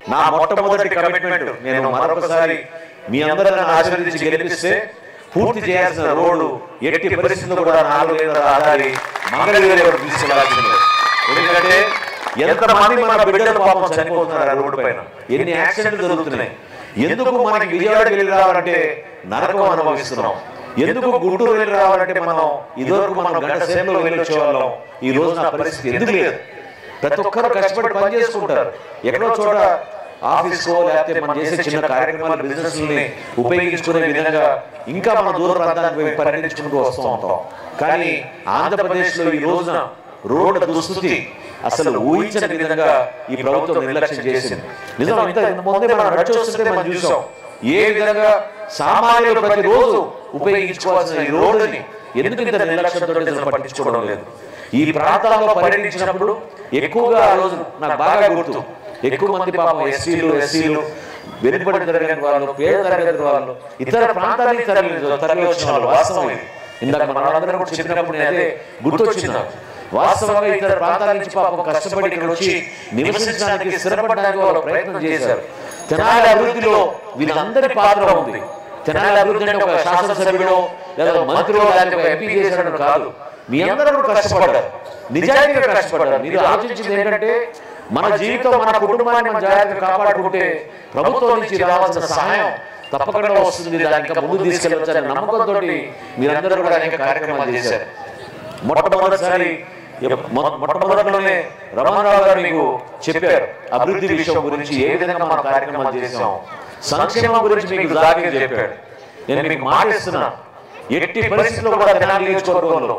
నా మొట్టమొదటి కమిట్మెంట్ నేను మరొకసారి మీ అందరిని ఆశీర్వదించి గెలిపిస్తే పూర్తి చేయాల్సిన రోడ్డు ఎట్టి పరిస్థితుల్లో కూడా నాలుగు వేల ఆధారి మంగళగిరి వరకు తీసుకెళ్లాల్సిందే ఎందుకంటే ఎంతమంది మన బిడ్డలు పాపం చనిపోతున్నారు ఆ రోడ్డు పైన ఎన్ని యాక్సిడెంట్లు జరుగుతున్నాయి ఎందుకు మనకి విజయవాడ వెళ్ళి రావాలంటే నరకం అనుభవిస్తున్నాం ఎందుకు గుంటూరు వెళ్ళి రావాలంటే మనం ఇదివరకు మనం గంట సేపలో వెళ్ళి వచ్చేవాళ్ళం ఈ రోజు నా పరిస్థితి ఎందుకు లేదు ప్రతి ఒక్కరు కష్టపడి పని చేసుకుంటారు ఎక్కడో చోట ఆఫీస్కో లేకపోతే మనం చేసే చిన్న కార్యక్రమాలు బిజినెస్ని ఉపయోగించుకునే విధంగా ఇంకా మన దూర ప్రాంతానికి పోయి పర్యటించుకుంటూ వస్తూ ఉంటాం కానీ ఆంధ్రప్రదేశ్లో ఈ రోజున రోడ్డు దుస్థితి అసలు ఊహించని విధంగా ఈ ప్రభుత్వం నిర్లక్ష్యం చేసింది నిజం ఇంత ముందే మనం నడిచొస్తుంటే మనం చూసాం ఏ విధంగా సామాన్యులు ప్రతిరోజు ఉపయోగించుకోవాల్సిన ఈ రోడ్డుని ఎందుకు ఇంత నిర్లక్ష్యంతో అసలు పట్టించుకోవడం లేదు ఈ ప్రాంతాల్లో పర్యటించినప్పుడు ఎక్కువగా ఆ రోజు నాకు బాగా గుర్తు ఎక్కువ మంది పాపం ఎస్సీలు ఎస్సీలు వెనుకబడి తరగతి వాళ్ళు పేద తరగతి వాళ్ళు ఇతర ప్రాంతానికి తరలి తరలి వచ్చిన వాళ్ళు వాస్తవం ఇది ఇందాక మనందరం కూడా చెప్పినప్పుడు నేను అదే గుర్తొచ్చింది నాకు. వాస్తవంగా ఇతర ప్రాంతాల నుంచి పాపం కష్టపడి ఇక్కడ వచ్చి నివసించడానికి స్థిరపడడానికి వాళ్ళు ప్రయత్నం చేశారు తెనాలి అభివృద్ధిలో వీళ్ళందరి పాత్ర ఉంది తెనాలి అభివృద్ధి అంటే ఒక శాసనసభ్యుడో లేదా మంత్రిలో లేకపోతే ఒక ఎంపీ చేశాడని కాదు మీ అందరూ కూడా కష్టపడ్డారు నిజాయితీగా కష్టపడ్డారు మీరు ఆలోచించింది ఏంటంటే మన జీవితం మన కుటుంబాన్ని మన జాగ్రత్తగా కాపాడుకుంటే ప్రభుత్వం నుంచి రావాల్సిన సహాయం తప్పకుండా వస్తుంది దాన్ని ఇంకా ముందుకు తీసుకెళ్ళొచ్చనే నమ్మకంతో మీరందరూ కూడా అనేక కార్యక్రమాలు చేశారు మొట్టమొదటిసారి మొ- మొట్టమొదటిలోనే రమణరావు గారు మీకు చెప్పారు అభివృద్ధి విషయం గురించి ఏ విధంగా మనం కార్యక్రమాలు చేసాం సంక్షేమం గురించి మీకు దాగే చెప్పాడు నేను మీకు మాట ఇస్తున్నా ఎట్టి పరిస్థితుల్లో కూడా తెనాలి నియోజకవర్గంలో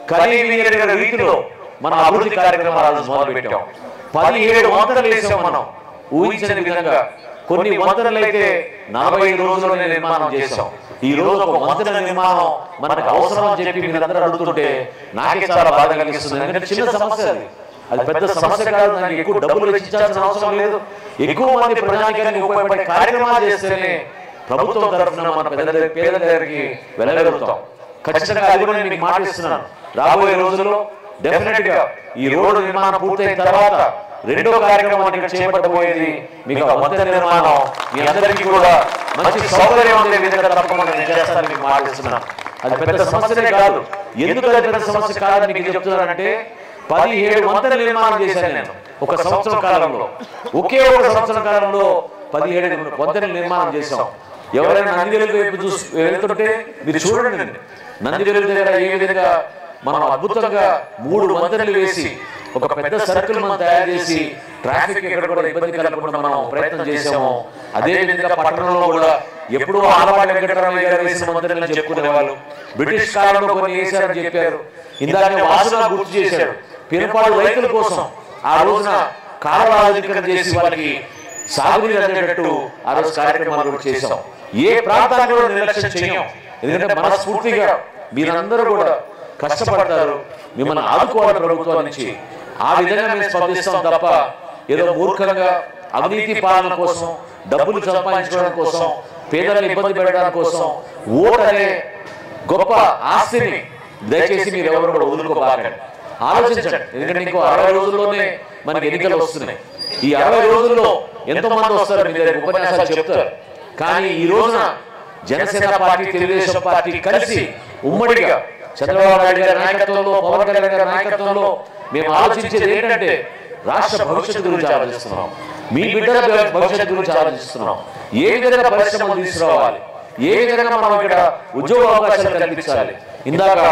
కలిగిన రీతిలో మన అభివృద్ధి కార్యక్రమాలు ఆ రోజు మొదలు పెట్టాం పదిహేడు వందలు వేసాం మనం ఊహించని విధంగా కొన్ని వందలు అయితే నలభై ఐదు రోజుల్లోనే నిర్మాణం చేశాం ఈ రోజు ఒక వంతెన నిర్మాణం మనకు అవసరం అని చెప్పి మీరందరూ అడుగుతుంటే నాకే చాలా బాధ కలిగిస్తుంది ఎందుకంటే చిన్న సమస్య అది అది పెద్ద సమస్య కాదు దానికి ఎక్కువ డబ్బులు వెచ్చించాల్సిన అవసరం లేదు ఎక్కువ మంది ప్రజానికానికి ఉపయోగపడే కార్యక్రమాలు చేస్తేనే ప్రభుత్వం తరఫున మన పేద పేద దగ్గరికి వెళ్ళగలుగుతాం ఖచ్చితంగా అది కూడా నేను మీకు మాట ఇస్తున్నాను రాబోయే రోజుల్లో డెఫినెట్ గా ఈ రోడ్డు నిర్మాణం పూర్తయిన తర్వాత రెండో కార్యక్రమం ఇక్కడ చేపట్టబోయేది మీకు ఆ వంతెన నిర్మాణం మీ అందరికీ కూడా మంచి సౌకర్యం ఉండే విధంగా తప్పకుండా నేను చేస్తాను మీకు మాట ఇస్తున్నాను అది పెద్ద సమస్యనే కాదు ఎందుకు అది పెద్ద సమస్య కాదని మీకు చెప్తున్నానంటే పదిహేడు వంతెన నిర్మాణం చేశాను నేను ఒక సంవత్సరం కాలంలో ఒకే ఒక సంవత్సరం కాలంలో పదిహేడు వంతెన నిర్మాణం చేశాం ఎవరైనా నందివెలుగు వైపు చూసి వెళ్తుంటే మీరు చూడండి నందివెలుగు దగ్గర ఏ విధంగా మనం అద్భుతంగా మూడు వంతెనలు వేసి ఒక పెద్ద సర్కిల్ మనం తయారు చేసి ట్రాఫిక్ ఎక్కడ కూడా ఇబ్బంది కలగకుండా మనం ప్రయత్నం చేసాము అదే విధంగా పట్టణంలో కూడా ఎప్పుడూ ఆలవాళ్ళ వెంకటరామయ్య గారు వేసిన వంతెనలు చెప్పుకునేవాళ్ళు బ్రిటిష్ కాలంలో కొన్ని వేశారని చెప్పారు ఇందాక వాసుగా గుర్తు చేశారు పినపాడు రైతుల కోసం ఆ రోజున కాలవాధికరణ చేసి వాళ్ళకి సాగునీరు అందేటట్టు ఆ రోజు కార్యక్రమాలు కూడా చేశాం ఏ ప్రాంతాన్ని కూడా నిర్లక్ష్యం చేయం ఎందుకంటే మనస్ఫూర్తిగా మీరందరూ కూడా కష్టపడతారు మిమ్మల్ని ఆదుకోవాలి ప్రభుత్వం నుంచి ఆ విధంగా మేము స్పందిస్తాం తప్ప ఏదో మూర్ఖంగా అవినీతి పాలన కోసం డబ్బులు సంపాదించుకోవడం కోసం పేదలను ఇబ్బంది పెట్టడం కోసం ఓట్ అనే గొప్ప ఆస్తిని దయచేసి మీరు ఎవరు కూడా వదులుకోబాకండి ఆలోచించండి ఎందుకంటే ఇంకో అరవై రోజుల్లోనే మనకి ఎన్నికలు వస్తున్నాయి ఈ అరవై రోజుల్లో ఎంతో మంది వస్తారు మీ దగ్గర ఉపన్యాసాలు చెప్తారు కానీ ఈ రోజున జనసేన పార్టీ తెలుగుదేశం పార్టీ కలిసి ఉమ్మడిగా చంద్రబాబు నాయుడు గారి నాయకత్వంలో పవన్ కళ్యాణ్ గారి నాయకత్వంలో మేము ఆలోచించేది ఏంటంటే రాష్ట్ర భవిష్యత్తు గురించి ఆలోచిస్తున్నాం మీ బిడ్డల భవిష్యత్తు గురించి ఆలోచిస్తున్నాం ఏ విధంగా పరిశ్రమలు తీసుకురావాలి ఏ విధంగా మనం ఇక్కడ ఉద్యోగ అవకాశాలు కల్పించాలి ఇందాక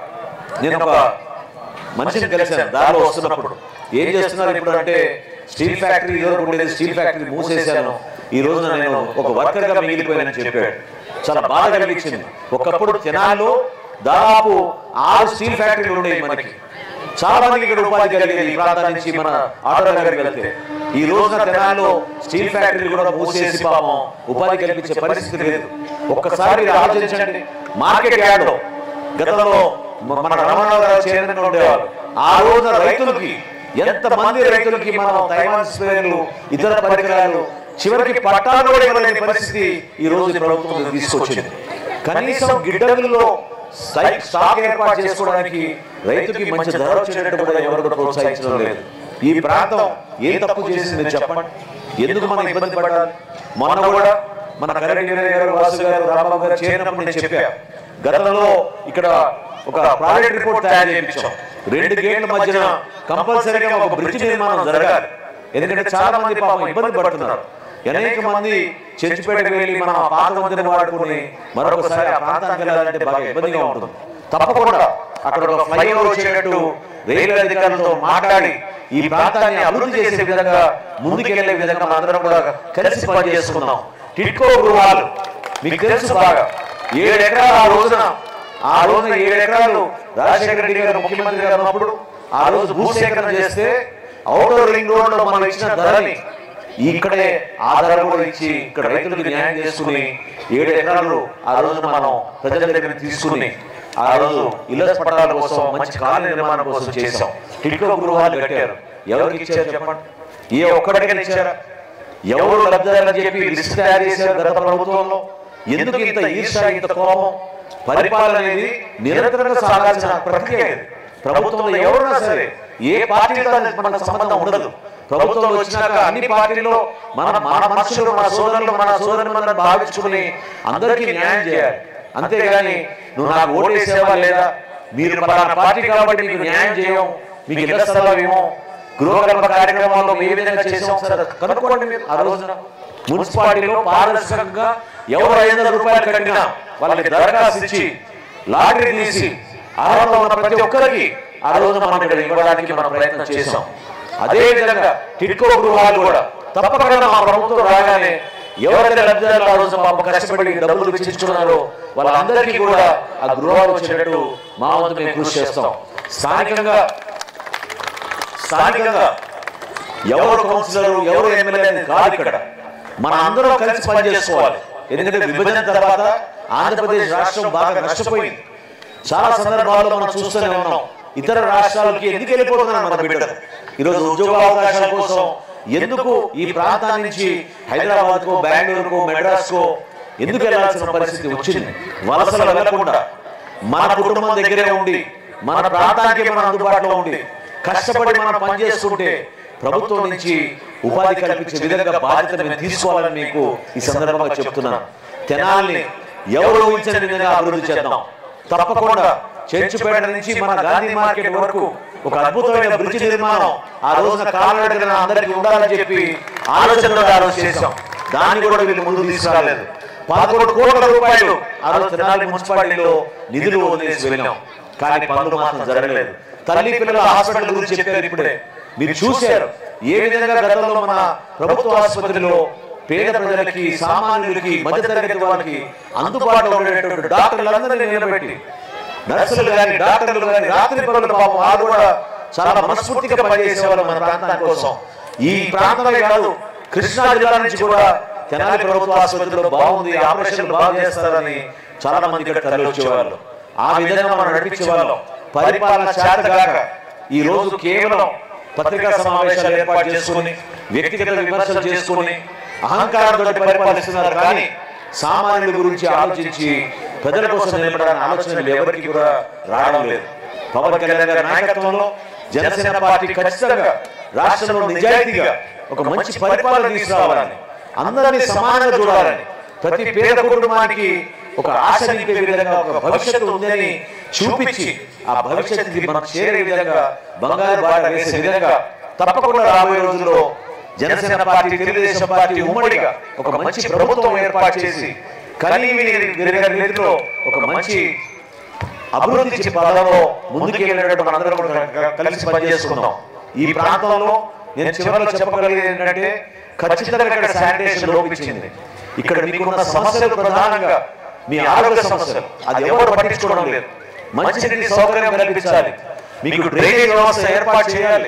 నేను ఒక మనిషిని కలిశాను దారిలో వస్తున్నప్పుడు ఏం చేస్తున్నారు ఇప్పుడు అంటే స్టీల్ ఫ్యాక్టరీ ఇదివరకు ఉండేది స్టీల్ ఫ్యాక్టరీ మూసేశాను ఈ రోజున నేను ఒక వర్కర్ గా మిగిలిపోయానని చెప్పాడు చాలా బాధ కలిగించింది ఒకప్పుడు తెనాల్లో దాదాపు ఆరు స్టీల్ ఫ్యాక్టరీలు ఉండేవి మనకి చాలా మందికి ఇక్కడ ఉపాధి కలిగేది ఈ ప్రాంతం నుంచి మన ఆటో నగర్కి వెళ్తే ఈ రోజున తెనాల్లో స్టీల్ ఫ్యాక్టరీలు కూడా మూసేసి పాపం ఉపాధి కల్పించే పరిస్థితి లేదు ఒక్కసారి మీరు ఆలోచించండి మార్కెట్ యార్డ్లో గతంలో మ- మన రమణరావు గారు చైర్మన్ ఉండేవారు ఆ రోజున రైతులకి ఎంత మంది రైతులకి మనం తైవాన్ స్ప్రేలు ఇతర పరికరాలు చివరికి పట్టాలు కూడా ఇవ్వలేని పరిస్థితి ఈ రోజు ఈ ప్రభుత్వం తీసుకొచ్చింది కనీసం గిడ్డంగుల్లో సై- స్టాక్ ఏర్పాటు చేసుకోవడానికి రైతుకి మంచి ధర వచ్చేటట్టు కూడా ఎవరు కూడా ప్రోత్సహించడం లేదు ఈ ప్రాంతం ఏ తప్పు చేసింది మీరు చెప్పండి ఎందుకు మనం ఇబ్బంది పడాలి మొన్న కూడా మన కరెంట్ గారు వాసు గారు రాంబాబు గారు చేరినప్పుడు నేను చెప్పా గతంలో ఇక్కడ ఒక ప్రాజెక్ట్ రిపోర్ట్ తయారు చేయించాం రెండు గేట్ల మధ్యన కంపల్సరీగా ఒక బ్రిడ్జ్ నిర్మాణం జరగాలి ఎందుకంటే చాలా మంది పాపం ఇబ్బంది పడుతున్నారు అనేక మంది చర్చిపేటకు వెళ్ళి మనం ఆ పాత మందిని వాడుకుని మరొకసారి ఆ ప్రాంతానికి వెళ్ళాలంటే బాగా ఇబ్బందిగా ఉంటుంది తప్పకుండా అక్కడ ఒక ఫ్లైఓవర్ వచ్చేటట్టు రైల్వే అధికారులతో మాట్లాడి ఈ ప్రాంతాన్ని అభివృద్ధి చేసే విధంగా ముందుకెళ్లే విధంగా మనందరం కూడా కలిసి పనిచేసుకుందాం టిట్కో గృహాలు మీకు తెలుసు బాగా ఏడు ఎకరాలు ఆ రోజున ఆ రోజున ఏడు ఎకరాలు రాజశేఖర రెడ్డి గారు ముఖ్యమంత్రి గారు ఉన్నప్పుడు ఆ రోజు భూసేకరణ చేస్తే అవుటర్ రింగ్ రోడ్ లో మనం ఇచ్చిన ధరని ఇక్కడే ఆధార కూడా ఇచ్చి ఇక్కడ రైతులకు న్యాయం చేసుకుని ఏడు ఎకరాలు ఆ రోజున మనం ప్రజల దగ్గర తీసుకుని ఆ రోజు ఇళ్ల పట్టాల కోసం మంచి కాలనీ నిర్మాణం కోసం చేశాం టిట్కో గృహాలు కట్టారు ఎవరికి ఇచ్చారు చెప్పండి ఏ ఒక్కడికైనా ఇచ్చారా ఎవరు లబ్ధిదారులని చెప్పి లిస్ట్ తయారు చేశారు గత ప్రభుత్వంలో ఎందుకు ఇంత ఈర్ష ఇంత కోపం పరిపాలన అనేది నిరంతరంగా సాగాల్సిన ప్రక్రియ ఇది. ప్రభుత్వంలో ఎవరున్నా సరే ఏ పార్టీతో మనకు సంబంధం ఉండదు ప్రభుత్వం వచ్చినాక అన్ని పార్టీల్లో మన మన మనుషులు మన సోదరులు మన సోదరులు మనం భావించుకుని అందరికీ న్యాయం చేయాలి అంతేగాని నువ్వు నాకు ఓటేసేవా లేదా మీరు పలానా పార్టీ కాబట్టి మీకు న్యాయం చేయం మీకు ఇళ్ల స్థలం ఏమో గృహకల్ప కార్యక్రమాల్లో ఏ విధంగా చేసాం సార్ అది కనుక్కోండి మీరు ఆ రోజున మున్సిపాలిటీలో పారదర్శకంగా ఎవరు ఐదు వందల రూపాయలు కట్టినా వాళ్ళకి దరఖాస్తు ఇచ్చి లాటరీ తీసి అర్హత ఉన్న ప్రతి ఒక్కరికి ఆ రోజున మనం ఇక్కడ ఇవ్వడానికి మనం ప్రయత్నం చేశాం అదే విధంగా టిట్కో గృహాలు కూడా తప్పకుండా మా ప్రభుత్వం రాగానే ఎవరైతే లబ్ధిదారులు ఆ రోజు పాపం కష్టపడి డబ్బులు వెచ్చించుకున్నారో వాళ్ళందరికీ కూడా ఆ గృహాలు వచ్చేటట్టు మా వంతు మేము కృషి చేస్తాం స్థానికంగా స్థానికంగా ఎవరు కౌన్సిలర్ ఎవరు ఎమ్మెల్యే అనేది కాదు ఇక్కడ మన అందరం కలిసి పనిచేసుకోవాలి ఎందుకంటే విభజన తర్వాత ఆంధ్రప్రదేశ్ రాష్ట్రం బాగా నష్టపోయింది చాలా సందర్భాల్లో మనం చూస్తూనే ఉన్నాం ఇతర రాష్ట్రాలకి ఎందుకు వెళ్ళిపోతున్నారు మన బిడ్డలు ఈరోజు ఉద్యోగ అవకాశాల కోసం ఎందుకు ఈ ప్రాంతాల నుంచి హైదరాబాద్కో బెంగళూరుకో మెడ్రాస్కో ఎందుకు వెళ్ళాల్సిన పరిస్థితి వచ్చింది వలసలు వెళ్లకుండా మన కుటుంబం దగ్గరే ఉండి మన ప్రాంతానికి మన అందుబాటులో ఉండి కష్టపడి మనం పనిచేస్తుంటే ప్రభుత్వం నుంచి ఉపాధి కల్పించే విధంగా బాధ్యత మేము తీసుకోవాలని మీకు ఈ సందర్భంగా చెప్తున్నాను తెనాల్ని ఎవరు ఊహించని విధంగా అభివృద్ధి చేద్దాం తప్పకుండా చర్చిపేట నుంచి మన గాంధీ మార్కెట్ వరకు ఒక అద్భుతమైన బ్రిడ్జ్ నిర్మాణం ఆ రోజున కాలనడకన అందరికీ ఉండాలని చెప్పి ఆలోచనలో ఆ రోజు చేశాం దాన్ని కూడా వీళ్ళు ముందు తీసుకురాలేదు పదకొండు కోట్ల రూపాయలు ఆ రోజు తెనాలి మున్సిపాలిటీలో నిధులు వదిలేసి వెళ్ళాం కానీ పనులు మాత్రం జరగలేదు తల్లి పిల్లల హాస్పిటల్ గురించి చెప్పారు ఇప్పుడే మీరు చూశారు ఏ విధంగా గతంలో మన ప్రభుత్వ ఆసుపత్రిలో పేద ప్రజలకి సామాన్యులకి మధ్యతరగతి వాళ్ళకి అందుబాటులో ఉండేటువంటి డాక్టర్లందరినీ నిలబెట్టి నర్సులు కానీ డాక్టర్లు కానీ రాత్రి పనులు పాపం వారు కూడా చాలా మనస్ఫూర్తిగా పనిచేసేవారు మన ప్రాంతం కోసం ఈ ప్రాంతమే కాదు కృష్ణా జిల్లా నుంచి కూడా తెనాలి ప్రభుత్వ ఆసుపత్రిలో బాగుంది ఆపరేషన్లు బాగా చేస్తారని చాలా మంది ఇక్కడ తరలి వచ్చేవాళ్ళు ఆ విధంగా మనం నడిపించేవాళ్ళం పరిపాలన చేతగాక ఈ రోజు కేవలం పత్రికా సమావేశాలు ఏర్పాటు చేసుకుని వ్యక్తిగత విమర్శలు చేసుకుని అహంకారంతో పరిపాలిస్తున్నారు కానీ సామాన్యుల గురించి ఆలోచించి ప్రజల కోసం నిలబడాలని ఆలోచనలు ఎవరికి కూడా రావడం లేదు పవన్ కళ్యాణ్ గారి నాయకత్వంలో జనసేన పార్టీ ఖచ్చితంగా రాష్ట్రంలో నిజాయితీగా ఒక మంచి పరిపాలన తీసుకురావాలని అందరినీ సమానంగా చూడాలని ప్రతి పేద కుటుంబానికి ఒక ఆశ నింపే విధంగా ఒక భవిష్యత్తు ఉందని చూపించి ఆ భవిష్యత్తుకి మనకు చేరే విధంగా బంగారు బాట వేసే విధంగా తప్పకుండా రాబోయే రోజుల్లో జనసేన పార్టీ తెలుగుదేశం పార్టీ ఉమ్మడిగా ఒక మంచి ప్రభుత్వం ఏర్పాటు చేసి కలిగి విరగని రీతిలో ఒక మంచి అభివృద్ధి పదంలో ముందుకెళ్ళినట్టు మనందరం కూడా క- కలిసి పనిచేసుకుందాం ఈ ప్రాంతంలో నేను చివరిలో చెప్పగలిగేది ఏంటంటే ఖచ్చితంగా ఇక్కడ శానిటేషన్ లోపించింది ఇక్కడ మీకున్న సమస్యలు ప్రధానంగా మీ ఆరోగ్య సమస్యలు అది ఎవరు పట్టించుకోవడం లేదు మంచినీటి సౌకర్యం కల్పించాలి మీకు డ్రైనేజ్ వ్యవస్థ ఏర్పాటు చేయాలి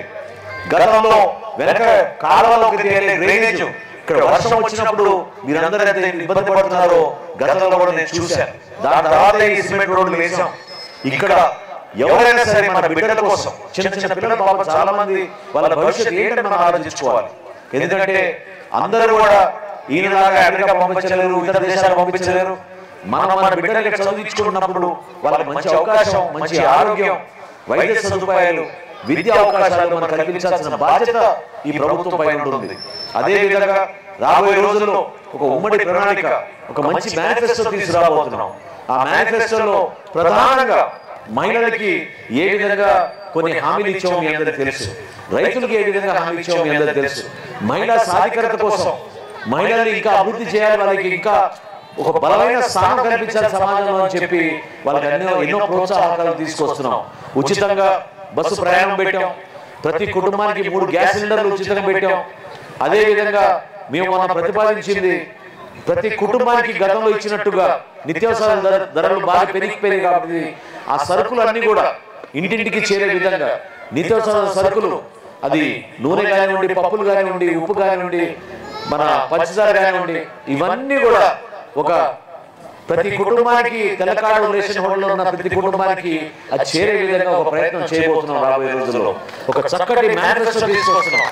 గతంలో వెనక కాలువలోకి తేలే డ్రైనేజ్ ఇక్కడ వర్షం వచ్చినప్పుడు మీరందరూ ఎంత ఇబ్బంది పడుతున్నారో గతంలో కూడా నేను చూశాను దాని తర్వాత ఈ సిమెంట్ రోడ్లు వేసాం ఇక్కడ ఎవరైనా సరే మన బిడ్డల కోసం చిన్న చిన్న పిల్లలు పాపం చాలా మంది వాళ్ళ భవిష్యత్తు ఏంటని మనం ఆలోచించుకోవాలి ఎందుకంటే అందరూ కూడా ఈయనలాగా అమెరికా పంపించలేరు ఇతర దేశాలు పంపించలేరు మనం మన బిడ్డలకి చదివించుకున్నప్పుడు వాళ్ళకి మంచి అవకాశం మంచి ఆరోగ్యం వైద్య సదుపాయాలు విద్యా అవకాశాలు మనం కల్పించాల్సిన బాధ్యత ఈ ప్రభుత్వం పైన ఉంటుంది అదే విధంగా రాబోయే రోజుల్లో ఒక ఉమ్మడి ప్రణాళిక ఒక మంచి మేనిఫెస్టో తీసుకురాబోతున్నాం ఆ మేనిఫెస్టోలో ప్రధానంగా మహిళలకి ఏ విధంగా కొన్ని హామీలు ఇచ్చామో మీ అందరికీ తెలుసు రైతులకు ఏ విధంగా హామీ ఇచ్చామో మీ అందరికీ తెలుసు మహిళా సాధికారత కోసం మహిళల్ని ఇంకా అభివృద్ధి చేయాలి వాళ్ళకి ఇంకా ఒక బలమైన స్థానం కల్పించాలి సమాజంలో అని చెప్పి వాళ్ళకి ఎన్నో ఎన్నో ప్రోత్సాహకాలు తీసుకొస్తున్నాం ఉచితంగా బస్సు ప్రయాణం పెట్టాం ప్రతి కుటుంబానికి మూడు గ్యాస్ సిలిండర్లు ఉచితంగా పెట్టాం అదే విధంగా మేము మొన్న ప్రతిపాదించింది ప్రతి కుటుంబానికి గతంలో ఇచ్చినట్టుగా నిత్యావసర ధర- ధరలు బాగా పెరిగిపోయాయి కాబట్టి ఆ సరుకులు అన్ని కూడా ఇంటింటికి చేరే విధంగా నిత్యావసర సరుకులు అది నూనె కానివ్వండి పప్పులు కానివ్వండి ఉప్పు కానివ్వండి మన పంచదార కానివ్వండి ఇవన్నీ కూడా ఒక ప్రతి కుటుంబానికి తెల్లకాడు రేషన్ హోటల్లో ఉన్న ప్రతి కుటుంబానికి అది చేరే విధంగా ఒక ప్రయత్నం చేయబోతున్నాం రాబోయే రోజుల్లో ఒక చక్కటి మేనిఫెస్టో తీసుకొస్తున్నాం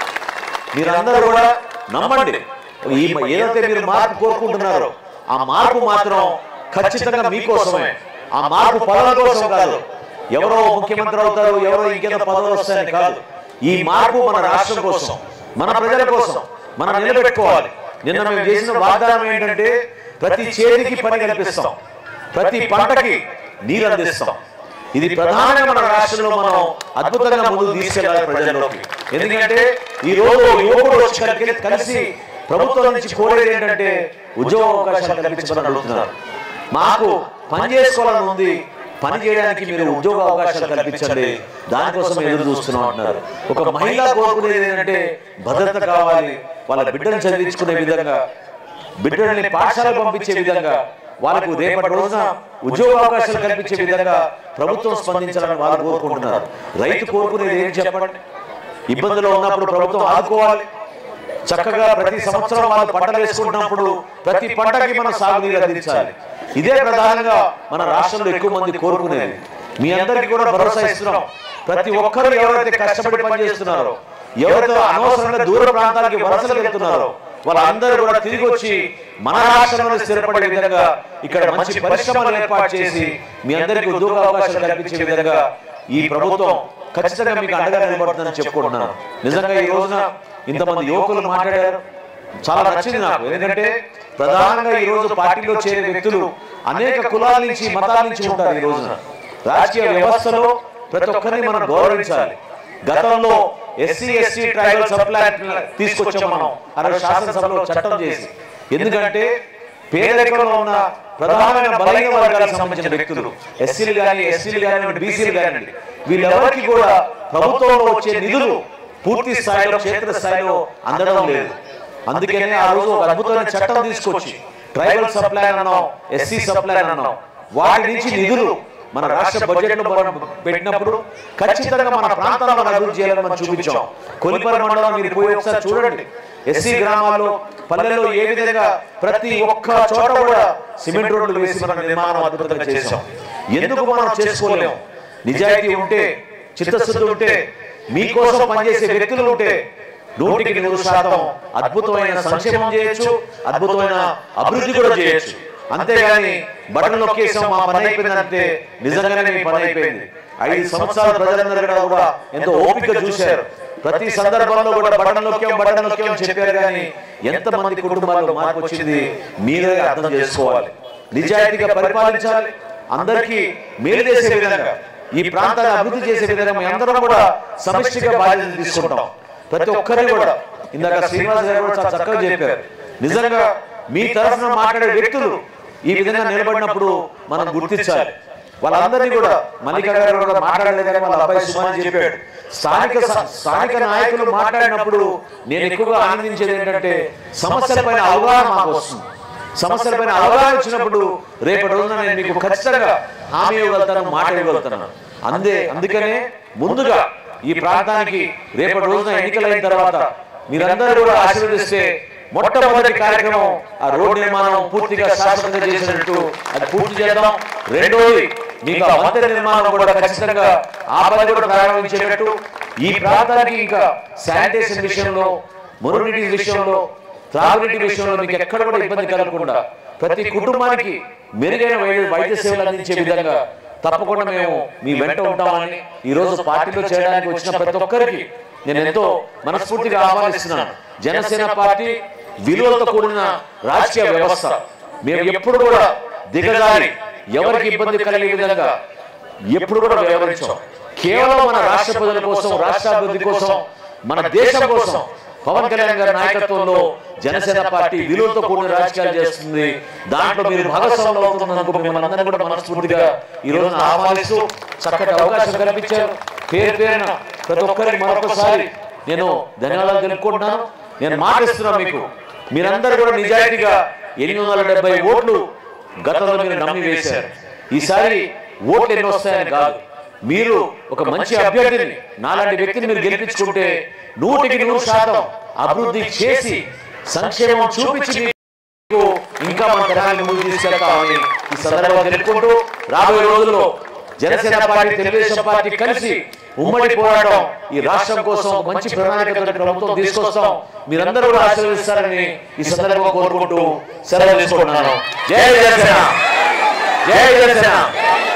మీరందరూ కూడా నమ్మండి ఈ ఏదైతే మీరు మార్పు కోరుకుంటున్నారో ఆ మార్పు మాత్రం ఖచ్చితంగా మీకోసమే ఆ మార్పు పదవుల కోసం కాదు ఎవరో ముఖ్యమంత్రి అవుతారు ఎవరో ఇంకేదో పదవులు వస్తాయని కాదు ఈ మార్పు మన రాష్ట్రం కోసం మన ప్రజల కోసం మనం నిలబెట్టుకోవాలి నిన్న మేము చేసిన వాగ్దానం ఏంటంటే ప్రతి చేతికి పని కల్పిస్తాం ప్రతి పంటకి నీరు అందిస్తాం ఇది ప్రధానంగా మన రాష్ట్రంలో మనం అద్భుతంగా ముందుకు తీసుకెళ్ళాలి ప్రజల్లోకి ఎందుకంటే ఈ రోజు యువకుడు వచ్చి కలిసి- కలిసి ప్రభుత్వం నుంచి కోరేది ఏంటంటే ఉద్యోగ అవకాశాలు కల్పించమని అడుగుతున్నారు మాకు పని చేసుకోవాలని ఉంది పని చేయడానికి మీరు ఉద్యోగ అవకాశాలు కల్పించండి దానికోసం ఎదురు చూస్తున్నాం అంటున్నారు ఒక మహిళ కోరుకునేది ఏంటంటే భద్రత కావాలి వాళ్ళ బిడ్డను చదివించుకునే విధంగా బిడ్డల్ని పాఠశాలకు పంపించే విధంగా వాళ్ళకు రేపటి రోజున ఉద్యోగ అవకాశాలు కల్పించే విధంగా ప్రభుత్వం స్పందించాలని వాళ్ళు కోరుకుంటున్నారు రైతు కోరుకునేది ఏం చెప్పండి ఇబ్బందులు ఉన్నప్పుడు ప్రభుత్వం ఆదుకోవాలి చక్కగా ప్రతి సంవత్సరం వాళ్ళు పంటలు వేసుకుంటున్నప్పుడు ప్రతి పంటకి మనం సాగునీరు అందించాలి ఇదే ప్రధానంగా మన రాష్ట్రంలో ఎక్కువ మంది కోరుకునేది మీ అందరికీ కూడా భరోసా ఇస్తున్నాం ప్రతి ఒక్కరు ఎవరైతే కష్టపడి పనిచేస్తున్నారో ఎవరైతే అనవసరంగా దూర ప్రాంతాలకి వలసలు వెళ్తున్నారో వాళ్ళందరూ కూడా తిరిగి వచ్చి మన రాష్ట్రంలో స్థిరపడే విధంగా ఇక్కడ మంచి పరిశ్రమలు ఏర్పాటు చేసి మీ అందరికీ ఉద్యోగ అవకాశాలు కల్పించే విధంగా ఈ ప్రభుత్వం ఖచ్చితంగా మీకు అండగా నిలబడుతుందని చెప్పుకుంటున్నాను నిజంగా ఈ రోజున ఇంతమంది యువకులు మాట్లాడారు చాలా నచ్చింది నాకు ఎందుకంటే ప్రధానంగా ఈ రోజు పార్టీలో చేరే వ్యక్తులు అనేక కులాల నుంచి మతాల నుంచి ఉంటారు ఈ రోజున రాజకీయ వ్యవస్థలో ప్రతి ఒక్కరిని మనం గౌరవించాలి గతంలో ఎస్సీ ఎస్టీ ట్రైబల్ సప్లాన్ తీసుకొచ్చాం మనం అనే శాసనసభలో చట్టం చేసి ఎందుకంటే పేదరికంలో ఉన్న ప్రధానమైన బలహీన వర్గాలకు సంబంధించిన వ్యక్తులు ఎస్సీలు కానీ ఎస్సీలు కానివ్వండి బీసీలు కానివ్వండి వీళ్ళెవరికి కూడా ప్రభుత్వంలో వచ్చే నిధులు పూర్తి స్థాయిలో క్షేత్ర స్థాయిలో అందడం లేదు అందుకనే ఆ రోజు ఒక అద్భుతమైన చట్టం తీసుకొచ్చి ట్రైబల్ సప్లై అన్నాం ఎస్సీ సప్లై అన్నాం వాటి నుంచి నిధులు మన రాష్ట్ర బడ్జెట్ లో మనం పెట్టినప్పుడు ఖచ్చితంగా మన ప్రాంతాల్లో మనం అభివృద్ధి చేయాలని మనం చూపించాం కొలిపర మండలం మీరు పోయి ఒకసారి చూడండి ఎస్సీ గ్రామాల్లో పల్లెల్లో ఏ విధంగా ప్రతి ఒక్క చోట కూడా సిమెంట్ రోడ్లు వేసి మనం నిర్మాణం అద్భుతంగా చేశాం ఎందుకు మనం చేసుకోలేం నిజాయితీ ఉంటే చిత్తశుద్ధి ఉంటే మీకోసం పనిచేసే వ్యక్తులు ఉంటే నూటికి నూరు శాతం అద్భుతమైన సంక్షేమం చేయొచ్చు అద్భుతమైన అభివృద్ధి కూడా చేయొచ్చు అంతేగాని బటన్ నొక్కేసాం మా పని అయిపోయిందంటే నిజంగానే మీ పని అయిపోయింది ఐదు సంవత్సరాల ప్రజలందరూ కూడా కూడా ఎంతో ఓపిక చూశారు ప్రతి సందర్భంలో కూడా బటన్ నొక్కాం బటన్ నొక్కాం అని చెప్పారు కానీ ఎంత మంది కుటుంబాల్లో మార్పు వచ్చింది మీరే అర్థం చేసుకోవాలి నిజాయితీగా పరిపాలించాలి అందరికీ మేలు చేసే విధంగా ఈ ప్రాంతాన్ని అభివృద్ధి చేసే విధంగా మీ అందరం కూడా సమిష్టిగా బాధ్యత తీసుకుంటాం ప్రతి ఒక్కరిని కూడా ఇందాక శ్రీనివాస్ గారు కూడా చాలా చక్కగా చెప్పారు నిజంగా మీ తరఫున మాట్లాడే వ్యక్తులు ఈ విధంగా నిలబడినప్పుడు మనం గుర్తించాలి వాళ్ళందరినీ కూడా మల్లిక గారు కూడా మాట్లాడలేదు కానీ వాళ్ళ అబ్బాయి సుమాని చెప్పాడు స్థానిక స- స్థానిక నాయకులు మాట్లాడినప్పుడు నేను ఎక్కువగా ఆనందించేది ఏంటంటే సమస్యలపైన అవగాహన మాకు వస్తుంది సమస్యలపైన అవగాహన వచ్చినప్పుడు రేపటి రోజున నేను మీకు ఖచ్చితంగా హామీ ఇవ్వగలుగుతాను మాట ఇవ్వగలుగుతాను అందే అందుకనే ముందుగా ఈ ప్రాంతానికి రేపటి రోజున ఎన్నికలైన తర్వాత మీరందరూ కూడా ఆశీర్వదిస్తే మొట్టమొదటి కార్యక్రమం ఆ రోడ్డు నిర్మాణం పూర్తిగా శాశ్వతంగా చేసినట్టు అది పూర్తి చేద్దాం రెండోది మీకు ఆ వంతెన నిర్మాణం కూడా ఖచ్చితంగా ఆ పని కూడా ప్రారంభించేటట్టు ఈ ప్రాంతానికి ఇంకా శానిటేషన్ విషయంలో మురుగునీటి విషయంలో త్రాగునీటి విషయంలో మీకు ఎక్కడ కూడా ఇబ్బంది కలగకుండా ప్రతి కుటుంబానికి మెరుగైన వై- వైద్య సేవలు అందించే విధంగా తప్పకుండా మేము మీ వెంట ఉంటామని ఈ రోజు పార్టీలో చేయడానికి వచ్చిన ప్రతి ఒక్కరికి నేను ఎంతో మనస్ఫూర్తిగా ఆహ్వానిస్తున్నాను జనసేన పార్టీ విలువలతో కూడిన రాజకీయ వ్యవస్థ మేము ఎప్పుడు కూడా దిగజారి ఎవరికి ఇబ్బంది కలిగే విధంగా ఎప్పుడు కూడా వ్యవహరించాం కేవలం మన రాష్ట్ర ప్రజల కోసం రాష్ట్ర అభివృద్ధి కోసం మన దేశం కోసం పవన్ కళ్యాణ్ గారి నాయకత్వంలో జనసేన పార్టీ విలువలతో కూడిన రాజకీయాలు చేస్తుంది దాంట్లో మీరు భాగస్వాములు అవుతున్నందుకు మిమ్మల్ని అందరినీ కూడా మనస్ఫూర్తిగా ఈ రోజున ఆహ్వానిస్తూ చక్కటి అవకాశం కల్పించారు పేరు పేరున ప్రతి ఒక్కరికి మరొకసారి నేను ధన్యవాదాలు తెలుపుకుంటున్నాను నేను మాటిస్తున్నాను మీకు మీరందరూ కూడా నిజాయితీగా ఎనిమిది వందల డెబ్బై ఓట్లు గతంలో మీరు నమ్మి వేశారు ఈసారి ఓట్లు ఎన్ని వస్తాయని కాదు మీరు ఒక మంచి అభ్యర్థిని నాలాంటి వ్యక్తిని మీరు గెలిపించుకుంటే నూటికి నూరు శాతం అభివృద్ధి చేసి సంక్షేమం చూపించి మీకు ఇంకా మన తరాన్ని ముందు తీసుకెళ్తామని ఈ సందర్భంగా తెలుపుకుంటూ రాబోయే రోజుల్లో జనసేన పార్టీ తెలుగుదేశం పార్టీ కలిసి ఉమ్మడి పోరాటం ఈ రాష్ట్రం కోసం ఒక మంచి ప్రణాళికతో ప్రభుత్వం తీసుకొస్తాం మీరందరూ కూడా ఆశీర్వదిస్తారని ఈ సందర్భంగా కోరుకుంటూ సెలవు తీసుకుంటున్నాను జై జనసేన జై జనసేన